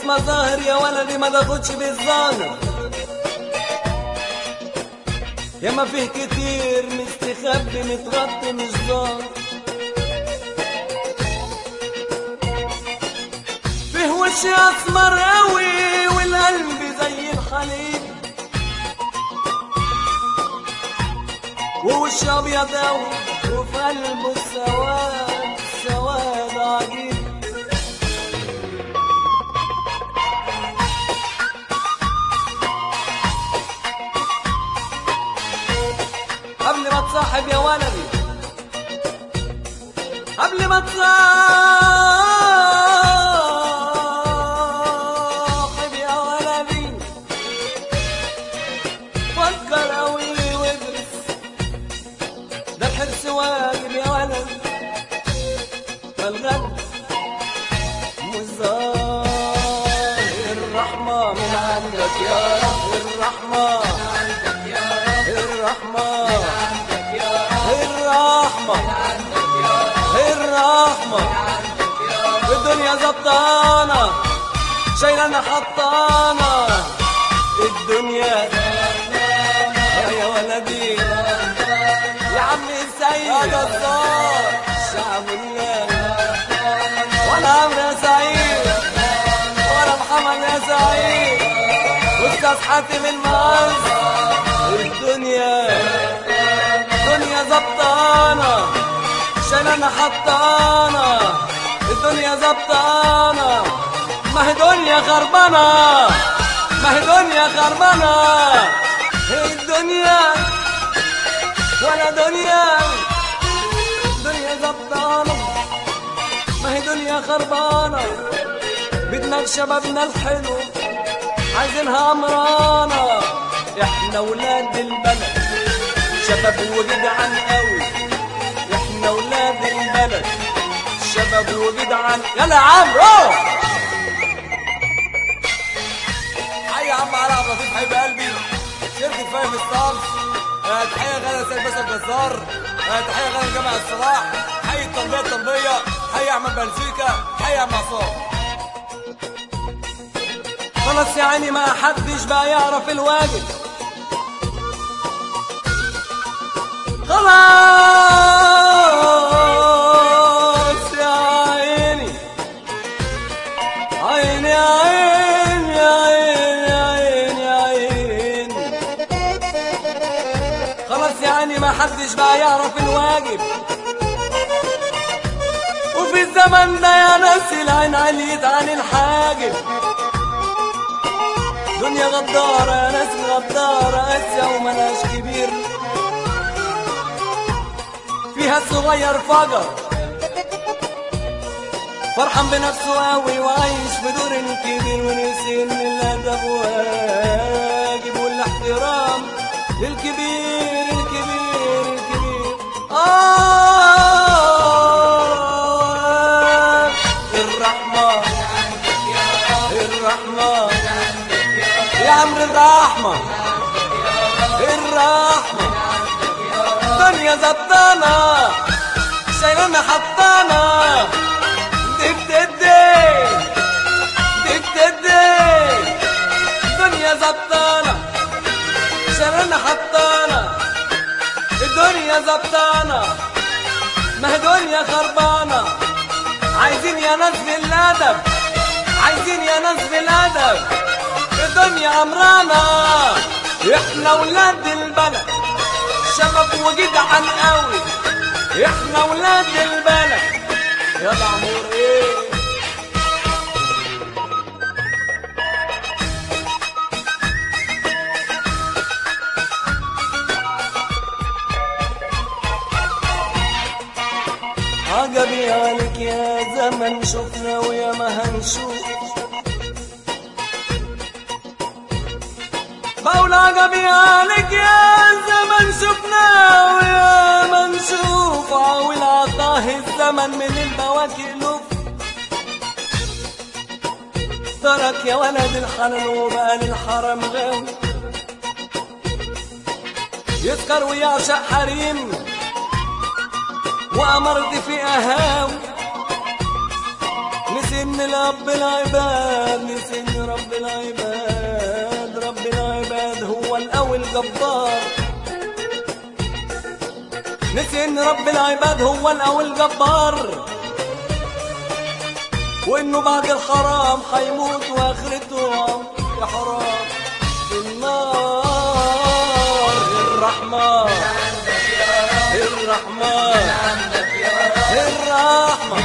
مظاهر يا ولدي ما تاخدش بالظاهر يا ما فيه كتير مستخبي متغطي مش ظاهر فيه وش اسمر قوي والقلب زي الحليب ووش ابيض قوي وفي قلبه السواد سواد عجيب قبل ما تصاحب يا ولدي قبل ما تصاحب يا ولدي فكر قوي وادرس ده الحرص واجب يا ولد فالغد مظاهر الرحمة من عندك يا رب الرحمة الرحمة الرحمة الرحمة الدنيا زبطانة شايلانا حطانا الدنيا يا ولدي يا عم السيد يا جزار شعب الله ولا عمرو يا سعيد ولا محمد يا سعيد واستاذ حاتم المعز الدنيا الدنيا زبطانة شايلانا حطانا الدنيا زبطانة ما هي دنيا خربانة ما هي دنيا خربانة هي الدنيا ولا دنيا دنيا زبطانة ما هي دنيا خربانة بدنا شبابنا الحلو عايزينها أمرانة احنا ولاد البلد شباب وجدعان قوي احنا ولاد البلد شباب وجدعان يلا يا عمرو حي يا عم علي عبد اللطيف حبيب قلبي شركة فايف ستارز آه، تحية غدا سيد باشا الجزار آه، تحية غدا جامع الصلاح حي الطلبية الطلبية حي احمد بلسيكا حي عم عصام خلاص يا عيني ما حدش بقى يعرف الواجب خلاص يا عيني عيني عيني عيني عيني عيني خلاص يا عيني ما حدش بقى يعرف الواجب وفي الزمن ده يا ناس العين عليت عن الحاجب دنيا غدارة يا ناس غدارة قاسية وملاش كبير فيها الصغير فجر فرحان بنفسه قوي وعايش بدور الكبير ونسي ان الادب واجب والاحترام للكبير الكبير الكبير آه الرحمة الرحمة يا عمرو الرحمة الرحمة الدنيا زبطانة شايلانا حطانا دك تدي دك تدي الدنيا زبطانة شايلانا حطانا الدنيا زبطانة ما هي دنيا خربانة عايزين يا ناس بالأدب عايزين يا ناس بالأدب الدنيا أمرانة احنا ولاد البلد شباب وجدعان قوي احنا ولاد البلد يا عمور ايه عجبي عليك يا زمن شفنا ويا ما هنشوف بقول عجبي عليك يا زمن شفنا ويا ما نشوف عاول عطاه الزمن من البواكي لف ترك يا ولد الحلال وبقى للحرم غاوي يسكر ويعشق حريم وأمرت في أهاوي نسين رب العباد نسين رب العباد رب العباد هو القوي الجبار نسين رب العباد هو القوي الجبار وانه بعد الحرام حيموت واخرته يا حرام في النار الرحمن الرحمن الرحمن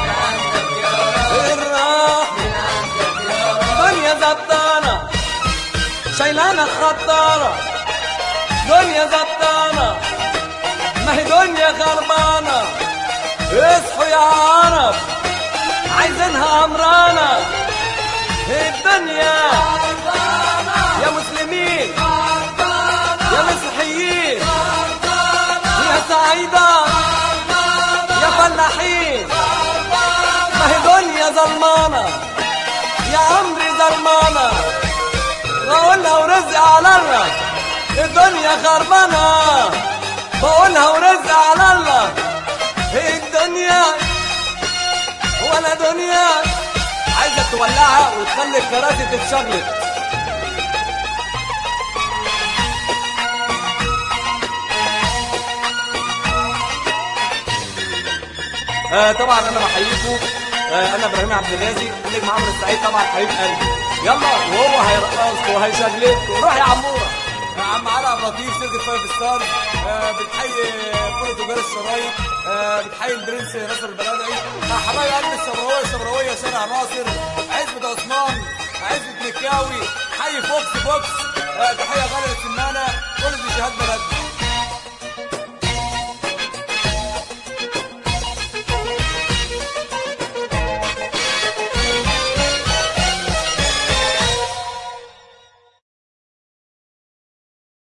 الرحمن دنيا زبطانة شايلانا خطارة دنيا زبطانة ما هي دنيا خربانة اصحوا يا عرب عايزينها امرانة الدنيا يا مسلمين يا مسيحيين يا سعيدة يا فلاحين ما هي دنيا ظلمانة يا عمري ظلمانة بقولها ورزق على الله الدنيا خربانة بقولها ورزق على الله الدنيا ولا دنيا عايزة تولعها وتخلي الكراسي تتشغلت آه طبعا انا بحييكم آه انا ابراهيم عبد الغازي نجم عمرو السعيد طبعا حبيب قلبي يلا وهو هيرقصكم وهيشغلكم روح يا عموره يا عم علي عبد اللطيف شركه فايف ستار آه بتحيي كل تجار الشرايط آه بتحيي البرنس ناصر البلدعي آه حبايب قلب الشبراويه الشبراويه شارع ناصر عزبة عثمان عزبة مكاوي حي فوكس فوكس آه تحيه غاليه للسمانه كل دي شهاد بلد